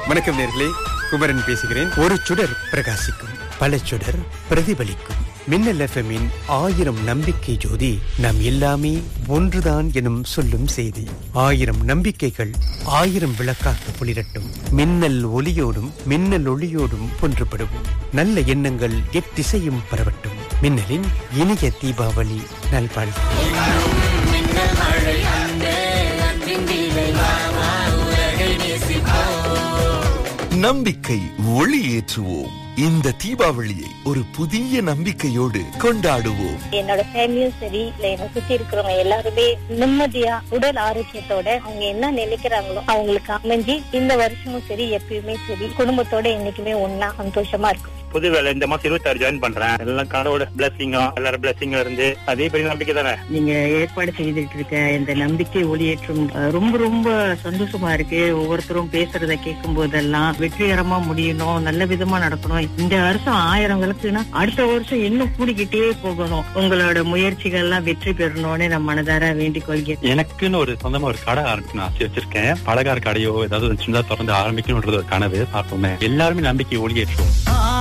வணக்கம் நேர்களே குமரன் பேசுகிறேன் ஒரு சுடர் பிரகாசிக்கும் பல சுடர் பிரதிபலிக்கும் மின்னல் எஃப்எம்மின் ஆயிரம் நம்பிக்கை ஜோதி நாம் எல்லாமே ஒன்றுதான் எனும் சொல்லும் செய்தி ஆயிரம் நம்பிக்கைகள் ஆயிரம் விளக்காக ஒளிரட்டும் மின்னல் ஒளியோடும் மின்னல் ஒளியோடும் ஒன்றுபடுவோம் நல்ல எண்ணங்கள் எத்திசையும் பரவட்டும் மின்னலின் இனிய தீபாவளி நல்வாழ்வு நம்பிக்கை ஒளி ஏற்றுவோம் இந்த தீபாவளியை ஒரு புதிய நம்பிக்கையோடு கொண்டாடுவோம் என்னோட ஃபேமிலியும் சரி இல்ல என்னை சுத்தி இருக்கிறவங்க எல்லாருமே நிம்மதியா உடல் ஆரோக்கியத்தோட அவங்க என்ன நினைக்கிறாங்களோ அவங்களுக்கு அமைஞ்சு இந்த வருஷமும் சரி எப்பயுமே சரி குடும்பத்தோட என்னைக்குமே ஒன்னா சந்தோஷமா இருக்கும் புது வேலை இந்த மாசம் இருபத்தாறு ஜாயின் பண்றேன் எல்லாம் கடவுளோட பிளஸிங்கும் எல்லாரும் பிளஸிங்கும் இருந்து அதே பெரிய நம்பிக்கை தானே நீங்க ஏற்பாடு செய்துட்டு இருக்க இந்த நம்பிக்கை ஒளியேற்றும் அஹ், ரொம்ப ரொம்ப சந்தோஷமா இருக்கு ஒவ்வொருத்தரும் பேசுறத கேட்கும் போதெல்லாம் வெற்றிகரமா முடியணும் நல்ல விதமா நடக்கணும் இந்த வருஷம் ஆயிரம் விளக்குனா அடுத்த வருஷம் இன்னும் கூடிக்கிட்டே போகணும் உங்களோட முயற்சிகள் எல்லாம் வெற்றி பெறணும்னு நான் மனதார வேண்டிக் கொள்கிறேன் எனக்குன்னு ஒரு சொந்தமா ஒரு கடை ஆரம்பிக்கணும் ஆசை வச்சிருக்கேன் பலகார கடையோ ஏதாவது சின்னதா திறந்து ஆரம்பிக்கணும்ன்றது ஒரு கனவு பார்த்தோமே எல்லாருமே நம்பிக்கை ஒளியேற்றுவோம்